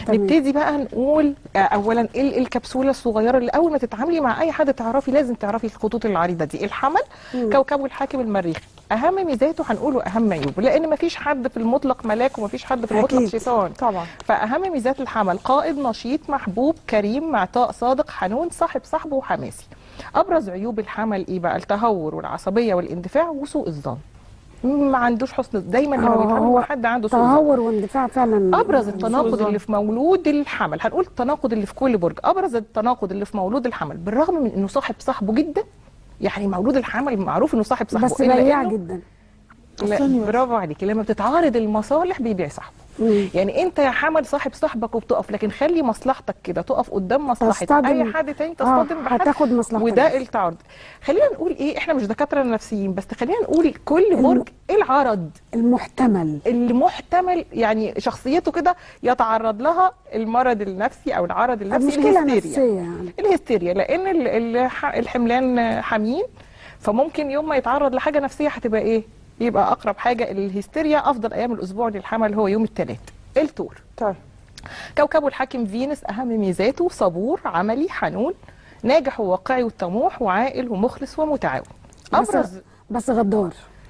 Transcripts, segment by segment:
تمام. نبتدي بقى نقول آه، اولا ايه ال- الكبسوله الصغيره اللي اول ما تتعاملي مع اي حد تعرفي لازم تعرفي الخطوط العريضه دي الحمل كوكبه الحاكم المريخ اهم ميزاته هنقوله اهم عيوبه لان مفيش حد في المطلق ملاك ومفيش حد في المطلق أكيد. شيطان طبعا فاهم ميزات الحمل قائد نشيط محبوب كريم معطاء صادق حنون صاحب صاحبه وحماسي ابرز عيوب الحمل ايه بقى التهور والعصبيه والاندفاع وسوء الظن ما عندوش حسن دايما لما هو- بيتعامل هو مع حد عنده سوء ظن تهور واندفاع فعلا ابرز سوء التناقض الظن. اللي في مولود الحمل هنقول التناقض اللي في كل برج ابرز التناقض اللي في مولود الحمل بالرغم من انه صاحب صاحبه جدا يعني مولود الحمل معروف انه صاحب صاحبه بس إلا بياع إنه- جدا لا استني بس. برافو عليكي لما بتتعارض المصالح بيبيع صاحبه مم. يعني انت يا حمل صاحب صاحبك وبتقف لكن خلي مصلحتك كده تقف قدام مصلحه تصطدم. اي حد تاني تصطدم آه، بحد هتاخد مصلحتك وده بس. التعارض خلينا نقول ايه احنا مش دكاتره نفسيين بس خلينا نقول كل برج ايه العرض المحتمل اللي محتمل يعني شخصيته كده يتعرض لها المرض النفسي او العرض النفسي مشكله الهستيريا نفسيه يعني الهستيريا لان ال- الح- الحملان حامين فممكن يوم ما يتعرض لحاجه نفسيه هتبقى ايه يبقى اقرب حاجه الهستيريا افضل ايام الاسبوع للحمل هو يوم الثلاث التور طيب كوكبه الحاكم فينوس اهم ميزاته صبور عملي حنون ناجح وواقعي وطموح وعاقل ومخلص ومتعاون بس ابرز بس غدار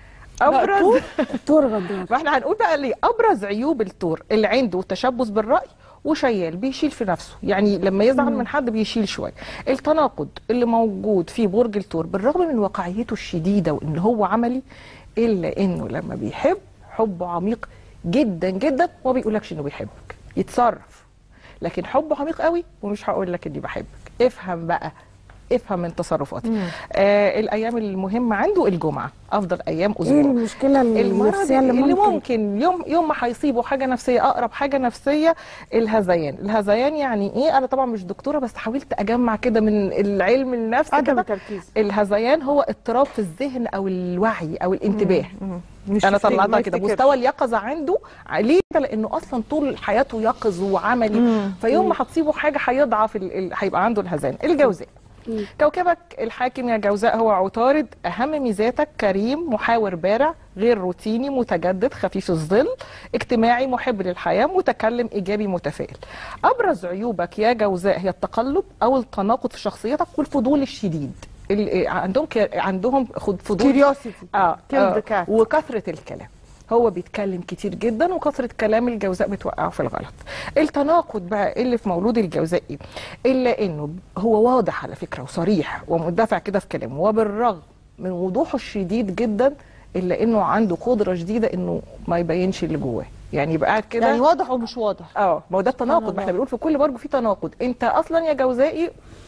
ابرز التور غدار ما احنا هنقول بقى ليه ابرز عيوب التور العند والتشبث بالراي وشيال بيشيل في نفسه يعني لما يزعل من حد بيشيل شويه التناقض اللي موجود في برج التور بالرغم من واقعيته الشديده وان هو عملي الا انه لما بيحب حبه عميق جدا جدا وما بيقولكش انه بيحبك يتصرف لكن حبه عميق قوي ومش هقول لك اني بحبك افهم بقى افهم من تصرفاتي آه الايام المهمه عنده الجمعه افضل ايام اسبوع ايه المشكله المرض النفسيه اللي, اللي ممكن, ممكن يوم يوم ما هيصيبه حاجه نفسيه اقرب حاجه نفسيه الهذيان الهذيان يعني ايه انا طبعا مش دكتوره بس حاولت اجمع كده من العلم النفس عدم كده التركيز الهذيان هو اضطراب في الذهن او الوعي او الانتباه مم. مش انا يفتكر- طلعتها ما كده يفتكرش. مستوى اليقظه عنده ليه كده لانه اصلا طول حياته يقظ وعملي مم. فيوم ما هتصيبه حاجه هيضعف ال- ال- هيبقى عنده الهذان الجوزاء كوكبك الحاكم يا جوزاء هو عطارد اهم ميزاتك كريم محاور بارع غير روتيني متجدد خفيف الظل اجتماعي محب للحياه متكلم ايجابي متفائل ابرز عيوبك يا جوزاء هي التقلب او التناقض في شخصيتك والفضول الشديد ال- عندهم ك- عندهم خد- فضول كيوريوسيتي اه, Kill آه the cat. وكثره الكلام هو بيتكلم كتير جدا وكثره كلام الجوزاء بتوقعه في الغلط التناقض بقى اللي في مولود الجوزاء ايه الا انه هو واضح على فكره وصريح ومندفع كده في كلامه وبالرغم من وضوحه الشديد جدا الا انه عنده قدره شديده انه ما يبينش اللي جواه يعني يبقى قاعد كده يعني واضح ومش واضح اه ما هو ده التناقض الله. ما احنا بنقول في كل برج في تناقض انت اصلا يا جوزائي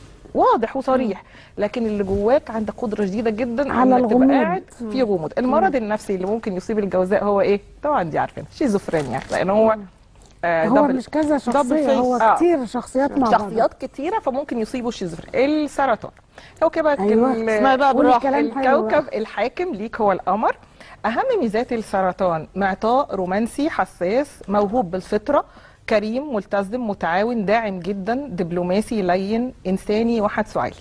واضح وصريح لكن اللي جواك عندك قدره شديده جدا على انك تبقى الغموض. قاعد في غموض المرض النفسي اللي ممكن يصيب الجوزاء هو ايه طبعا دي عارفين شيزوفرينيا لان هو آه هو double- مش كذا double شخصيه face. هو آه. كتير شخصيات مع بعض شخصيات كتيره فممكن يصيبوا الشيزوفرينيا السرطان كوكبك أيوة. ال- اسمعي بقى قولي بالراحه كلام حلو الكوكب الحاكم ليك هو القمر اهم ميزات السرطان معطاء رومانسي حساس موهوب بالفطره كريم ملتزم متعاون داعم جدا دبلوماسي لين انساني وحد سعالي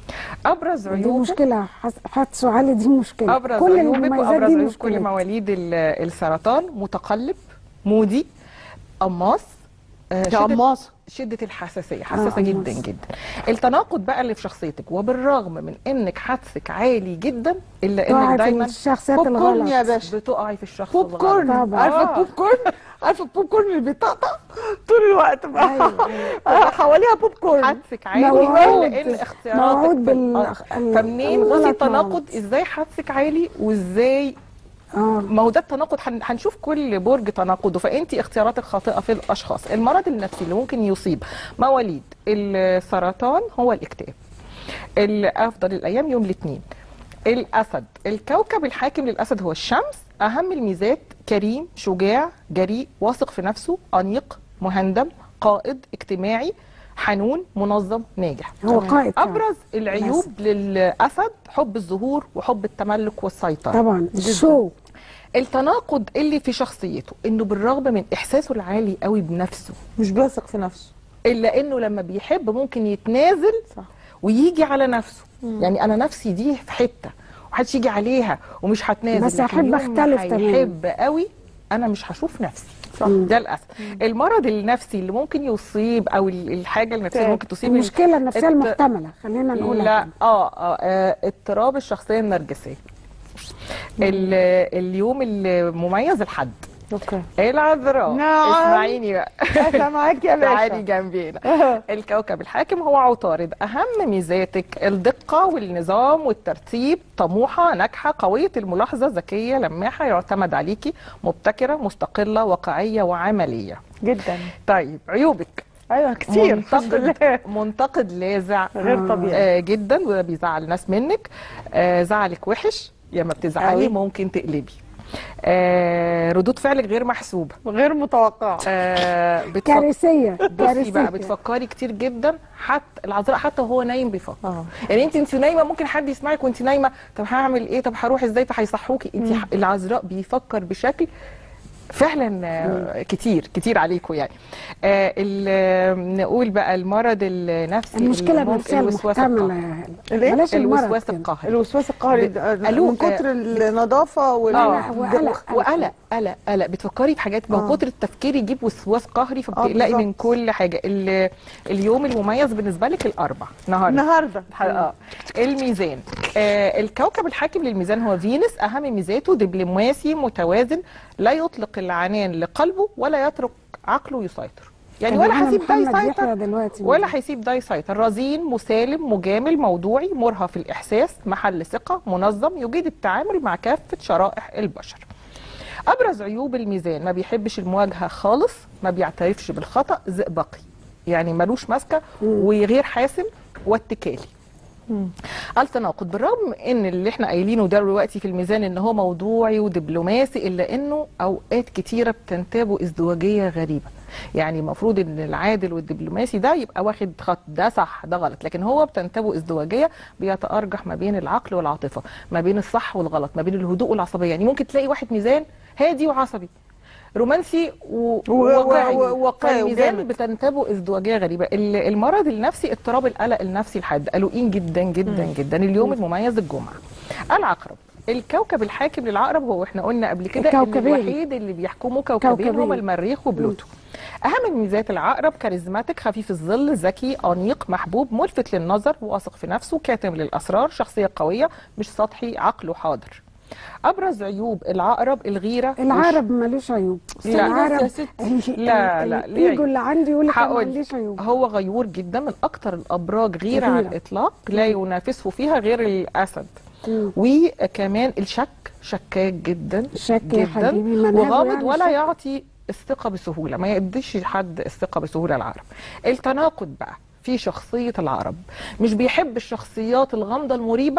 ابرز دي عيوبه مشكله حس- حدس علي دي مشكله ابرز كل عيوبك المميزات وابرز دي عيوب كل مشكله مواليد ال- السرطان متقلب مودي قماص آه، يا شدة- قماصه شده الحساسيه حساسه آه، جدا قماص. جدا التناقض بقى اللي في شخصيتك وبالرغم من انك حدسك عالي جدا الا تقعي انك في دايما الشخصيات بوب كورن الغلط يا باشا بتقعي في الشخص بوب الغلط. كورن طبعا. عارفه آه. البوب كورن عارفه البوب كورن اللي بيطقطق طول الوقت بقى أيوة، آه، حواليها بوب كورن حدسك عالي موعود. لان اختياراتك موعود في بال- الأرض. ال- فمنين الغلط في موعود. تناقض ازاي حدسك عالي وازاي اه ما هو ده التناقض هن- هنشوف كل برج تناقضه فانت اختياراتك خاطئه في الاشخاص المرض النفسي اللي ممكن يصيب مواليد السرطان هو الاكتئاب افضل الايام يوم الاثنين الاسد الكوكب الحاكم للاسد هو الشمس اهم الميزات كريم شجاع جريء واثق في نفسه انيق مهندم قائد اجتماعي حنون منظم ناجح هو قائد فعلا. ابرز العيوب للاسد حب الظهور وحب التملك والسيطره طبعا الشو التناقض اللي في شخصيته انه بالرغم من احساسه العالي قوي بنفسه مش بيثق في نفسه الا انه لما بيحب ممكن يتنازل صح. ويجي على نفسه يعني انا نفسي دي في حته ومحدش يجي عليها ومش هتنازل بس لكن أحب يوم ما أختلف تماماً. هيحب قوي انا مش هشوف نفسي صح ده الاسد المرض النفسي اللي ممكن يصيب او ال- الحاجه النفسيه اللي ممكن تصيب ال- المشكله النفسيه الت- المحتمله خلينا نقولها لا كده. اه اه آه، اضطراب الشخصيه النرجسيه ال- اليوم المميز الحد اوكي العذراء نعم. اسمعيني بقى انا معاك يا تعالي باشا جنبينا الكوكب الحاكم هو عطارد اهم ميزاتك الدقه والنظام والترتيب طموحه ناجحه قويه الملاحظه ذكيه لماحه يعتمد عليكي مبتكره مستقله واقعيه وعمليه جدا طيب عيوبك ايوه كتير الحمد منتقد لله منتقد لاذع غير طبيعي آه جدا وده بيزعل ناس منك آه زعلك وحش يا ما بتزعلي أوي. ممكن تقلبي آه ردود فعلك غير محسوبه غير متوقع آه بتفك... كارثيه بصي كارثيه بقى بتفكري كتير جدا حتى العذراء حتى وهو نايم بيفكر اه يعني انت انت نايمه ممكن حد يسمعك وانت نايمه طب هعمل ايه طب هروح ازاي فهيصحوكي انت ح- العذراء بيفكر بشكل فعلا آه، كتير كتير عليكم يعني آه ال- آه، نقول بقى المرض النفسي المشكله اللي ممكن- النفسيه الوسواس المحتمله القهري. يا هلا الإيه؟ بلاش المرض الوسواس كده. القهري الوسواس القهري ب- ده- قالوا- من كتر النظافه وال آه. وقلق وقلق قلق قلق بتفكري في حاجات ما هو آه. كتر التفكير يجيب وسواس قهري آه، فبتقلقي من بالظبط. كل حاجه ال- اليوم المميز بالنسبه لك الاربع النهارده النهارده اه الميزان آه الكوكب الحاكم للميزان هو فينوس اهم ميزاته دبلوماسي متوازن لا يطلق العنان لقلبه ولا يترك عقله يسيطر يعني طب ولا معانا هيسيب ده محمد يسيطر يحيى دلوقتي ولا هيسيب ده يسيطر رزين مسالم مجامل موضوعي مرهف الاحساس محل ثقه منظم يجيد التعامل مع كافه شرائح البشر ابرز عيوب الميزان ما بيحبش المواجهه خالص ما بيعترفش بالخطا زئبقي يعني ملوش ماسكه وغير حاسم واتكالي التناقض بالرغم من ان اللي احنا قايلينه ده دلوقتي في الميزان ان هو موضوعي ودبلوماسي الا انه اوقات كتيره بتنتابه ازدواجيه غريبه يعني المفروض ان العادل والدبلوماسي ده يبقى واخد خط ده صح ده غلط لكن هو بتنتابه ازدواجيه بيتارجح ما بين العقل والعاطفه ما بين الصح والغلط ما بين الهدوء والعصبيه يعني ممكن تلاقي واحد ميزان هادي وعصبي رومانسي و- و- وواقعي و- وواقعي فالميزان وجامد. بتنتابه ازدواجيه غريبه ال- المرض النفسي اضطراب القلق النفسي الحاد قلقين جدا جدا جدا اليوم المميز الجمعه العقرب الكوكب الحاكم للعقرب هو احنا قلنا قبل كده ان الكوكبين. الوحيد اللي بيحكموا كوكبين كوكبين. هما المريخ وبلوتو اهم ميزات العقرب كاريزماتيك خفيف الظل ذكي انيق محبوب ملفت للنظر واثق في نفسه كاتم للاسرار شخصيه قويه مش سطحي عقله حاضر ابرز عيوب العقرب الغيره العرب مالوش عيوب لا. العرب بس يا ستي. لا، لا، ليه الايجو اللي عندي يقول لك أنا هقول ماليش عيوب هو غيور جدا من اكتر الابراج غيره غيرة. على الاطلاق لا ينافسه فيها غير الاسد مم. وكمان الشك شكاك جدا الشك يا جدا حبيبي منهجه وغامض يعني ولا الشك. يعطي الثقه بسهوله ما يديش حد الثقه بسهوله العقرب التناقض بقى في شخصيه العقرب مش بيحب الشخصيات الغامضه المريبه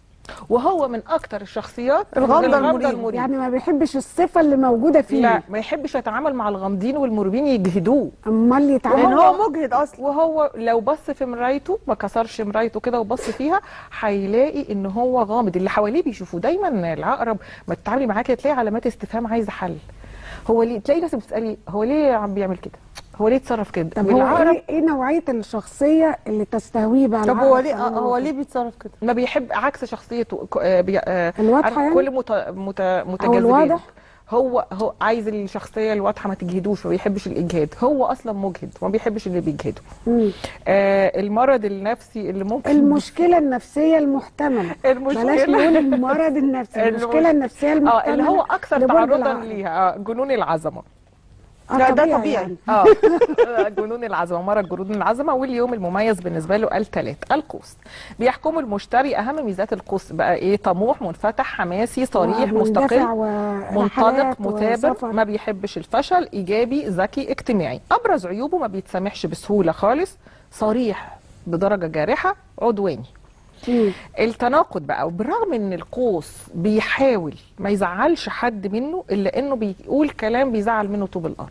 وهو من اكتر الشخصيات الغامضة المريبة. يعني ما بيحبش الصفه اللي موجوده فيه لا ما يحبش يتعامل مع الغامضين والمريبين يجهدوه امال يتعامل لان هو مجهد اصلا وهو لو بص في مرايته ما كسرش مرايته كده وبص فيها هيلاقي ان هو غامض اللي حواليه بيشوفوا دايما العقرب ما تتعاملي معاه كده تلاقي علامات استفهام عايزه حل هو ليه تلاقي ناس بتسالي هو ليه عم بيعمل كده هو ليه اتصرف كده طب هو العقرب ايه, إيه نوعيه الشخصيه اللي تستهويه بقى طب العقرب هو ليه فاهمة هو كده؟ ليه بيتصرف كده ما بيحب عكس شخصيته ك- آه، بي- آه، الواضحة عارف يعني؟ كل مت... مت... متجاذبين الواضح؟ هو هو عايز الشخصيه الواضحه ما تجهدوش ما بيحبش الاجهاد هو اصلا مجهد وما بيحبش اللي بيجهده مم. آه المرض النفسي اللي ممكن المشكله النفسيه المحتمله المشكلة- بلاش نقول المرض النفسي المش- المشكله النفسيه اه المحتمله اللي هو اكثر لبرج تعرضا العقرب. ليها آه، جنون العظمه آه لا، ده طبيعي. يعني. اه جنون العظمه مرض جنون العظمه واليوم المميز بالنسبه له الثلاث القوس بيحكمه المشتري اهم ميزات القوس بقى ايه طموح منفتح حماسي صريح ومندفع مستقل ورحلات منطلق مثابر وسفر. ما بيحبش الفشل ايجابي ذكي اجتماعي ابرز عيوبه ما بيتسامحش بسهوله خالص صريح بدرجه جارحه عدواني مم. التناقض بقى وبالرغم ان القوس بيحاول ما يزعلش حد منه الا انه بيقول كلام بيزعل منه طوب الارض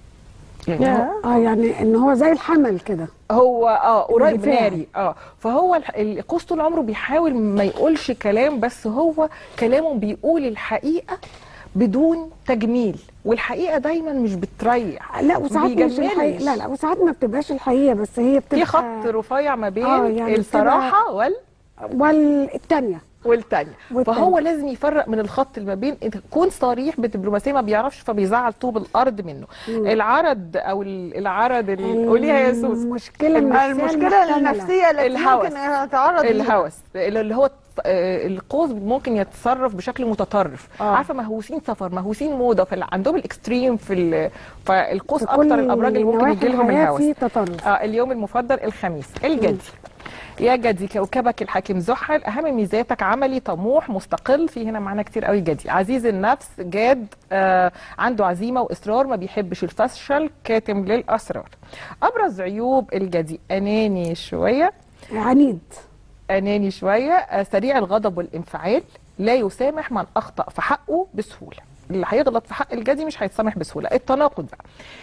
يعني هو اه يعني ان هو زي الحمل كده هو اه قريب اندفاعي. ناري اه فهو الح- القوس طول عمره بيحاول ما يقولش كلام بس هو كلامه بيقول الحقيقه بدون تجميل والحقيقه دايما مش بتريح لا وساعات مش بيجملش. الحقيقه لا لا وساعات ما بتبقاش الحقيقه بس هي بتبقى في خط رفيع ما بين آه، يعني الصراحه وال والتانية والتانية والتانية. فهو لازم يفرق من الخط اللي ما بين يكون صريح بالدبلوماسيه ما بيعرفش فبيزعل طوب الارض منه العرض او ال- العرض اللي قوليها يا سوس المشكله النفسيه المشكله المحتملة. النفسيه التي الهوس. ممكن تتعرض ليها. الهوس اللي هو آه، القوس ممكن يتصرف بشكل متطرف آه. عارفه مهووسين سفر مهووسين موضه فعندهم الاكستريم في ال- فالقوس في كل اكتر الابراج اللي ممكن نواحي يجي لهم الحياة الهوس في تطرف آه اليوم المفضل الخميس الجدي يا جدي كوكبك الحاكم زحل اهم ميزاتك عملي طموح مستقل في هنا معانا كتير قوي جدي عزيز النفس جاد آه عنده عزيمه واصرار ما بيحبش الفشل كاتم للاسرار ابرز عيوب الجدي اناني شويه عنيد اناني شويه آه، سريع الغضب والانفعال لا يسامح من اخطا في حقه بسهوله اللي هيغلط في حق الجدي مش هيتسامح بسهوله التناقض بقى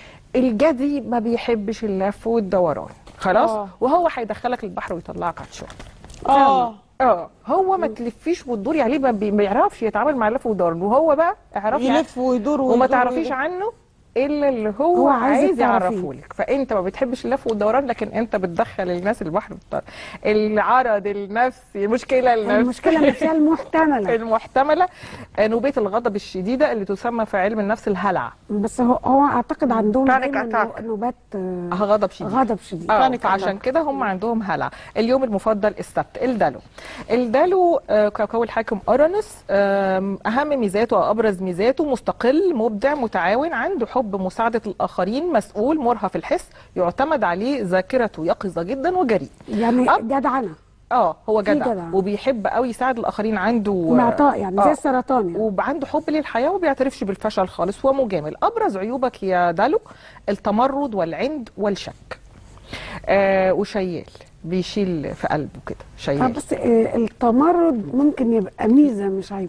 الجدي ما بيحبش اللف والدوران خلاص آه. وهو هيدخلك البحر ويطلعك عطشان اه اه هو ما تلفيش وتدوري عليه ما بي- ما يعرفش يتعامل مع اللف والدوران وهو بقى اعرفي يلف ويدور وما ويدور تعرفيش ويدور. عنه الا اللي هو, هو عايزك عايز تعرفيه. يعرفه لك فانت ما بتحبش اللف والدوران لكن انت بتدخل الناس البحر بالطريقة. العرض النفسي المشكله النفسيه المشكله النفسيه المحتمله المحتمله نوبيه الغضب الشديده اللي تسمى في علم النفس الهلع بس هو هو اعتقد عندهم Panic دايما attack. نوبات آه، غضب شديد غضب شديد اه Panic فعشان attack. كده هم عندهم هلع اليوم المفضل السبت الدلو الدلو آه، كوكب الحاكم اورانوس آم، اهم ميزاته وابرز ميزاته مستقل مبدع متعاون عنده حب مساعده الاخرين مسؤول مرهف الحس يعتمد عليه ذاكرته يقظه جدا وجريء يعني أب- جدعنه اه هو في جدع جدع. وبيحب قوي يساعد الاخرين عنده معطاء يعني زي آه. السرطان يعني وعنده حب للحياه وما بيعترفش بالفشل خالص هو مجامل ابرز عيوبك يا دالو التمرد والعند والشك آه وشيال بيشيل في قلبه كده آه، شيال بس آه، التمرد ممكن يبقى ميزه مش عيب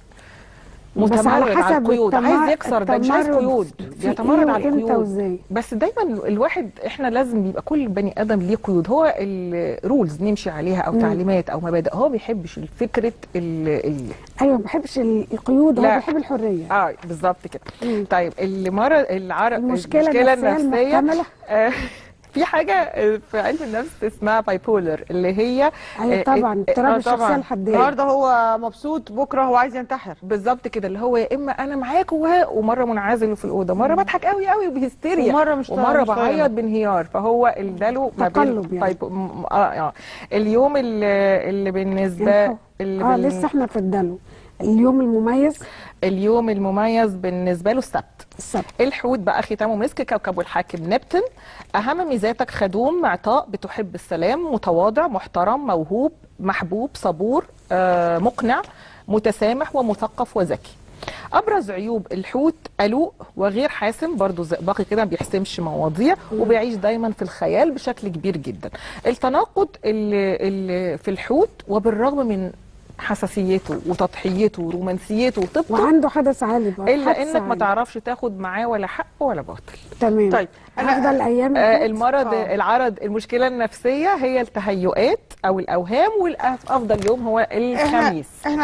بس متمرد على على حسب القيود التمر- عايز يكسر ده مش عايز التمرد قيود في بيتمرد إيه على وإمتى القيود وإزاي؟ بس دايما الواحد احنا لازم يبقى كل بني ادم ليه قيود هو الرولز نمشي عليها او تعليمات او مبادئ هو ما بيحبش فكره ال ال ايوه ما بحبش ال- القيود هو لا. بيحب الحريه اه بالظبط كده مم. طيب اللي مرض العرق المشكله النفسيه المحتمله آه، في حاجه آه، في علم النفس اسمها بايبولر اللي هي ايوه آه، طبعا آه، اضطراب آه، الشخصيه طبعاً. الحديه النهارده هو مبسوط بكره هو عايز ينتحر بالظبط كده اللي هو يا اما انا معاك وه- ومره منعزل في الاوضه مره بضحك قوي قوي وبهستيريا ومرة مش ومره مش طايقة. بعيط بانهيار فهو الدلو ما بين تقلب يعني. بايب- م- اه اه اليوم اللي, اللي بالنسبه يعني اللي اه بال- لسه احنا في الدلو اليوم المميز اليوم المميز بالنسبه له السبت السبت الحوت بقى ختامه مسك كوكبه الحاكم نبتون اهم ميزاتك خدوم معطاء بتحب السلام متواضع محترم موهوب محبوب صبور آه مقنع متسامح ومثقف وذكي ابرز عيوب الحوت قلوق وغير حاسم برضو زئبقي كده ما بيحسمش مواضيع وبيعيش دايما في الخيال بشكل كبير جدا التناقض اللي, اللي في الحوت وبالرغم من حساسيته وتضحيته ورومانسيته وطبطه وعنده حدث عالي بقى الا حدث انك ما عالي. تعرفش تاخد معاه ولا حق ولا باطل تمام طيب، أنا- هفضل ايام آه الحوت. المرض آه. العرض المشكله النفسيه هي التهيؤات او الاوهام والافضل يوم هو الخميس احنا